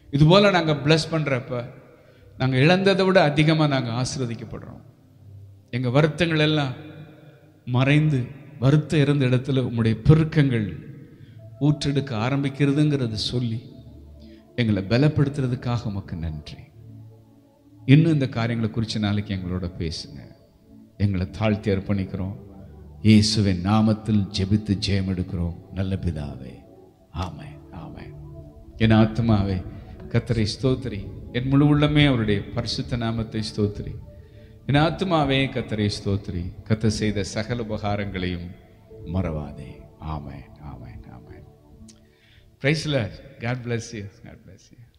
இதுபோல் நாங்கள் ப்ளஸ் பண்ணுறப்ப நாங்கள் இழந்ததை விட அதிகமாக நாங்கள் ஆசீர்வதிக்கப்படுறோம் எங்கள் வருத்தங்கள் எல்லாம் மறைந்து வருத்தம் இருந்த இடத்துல உம்முடைய பெருக்கங்கள் ஊற்றெடுக்க ஆரம்பிக்கிறதுங்கிறத சொல்லி எங்களை பலப்படுத்துறதுக்காக உமக்கு நன்றி இன்னும் இந்த காரியங்களை குறித்த நாளைக்கு எங்களோட பேசுங்க எங்களை தாழ்த்தி அர்ப்பணிக்கிறோம் இயேசுவின் நாமத்தில் ஜெபித்து ஜெயம் எடுக்கிறோம் நல்ல பிதாவே ஆமென் ஆமென் என் ஆத்மாவே கத்தரை ஸ்தோத்திரி என் முழு உள்ளமே அவருடைய பரிசுத்த நாமத்தை ஸ்தோத்திரி என் ஆத்மாவே கத்தரை ஸ்தோத்திரி கத்த செய்த சகல உபகாரங்களையும் மறவாதே ஆமென் ஆமென் ஆமென் பிரைஸ்ல God bless you God bless you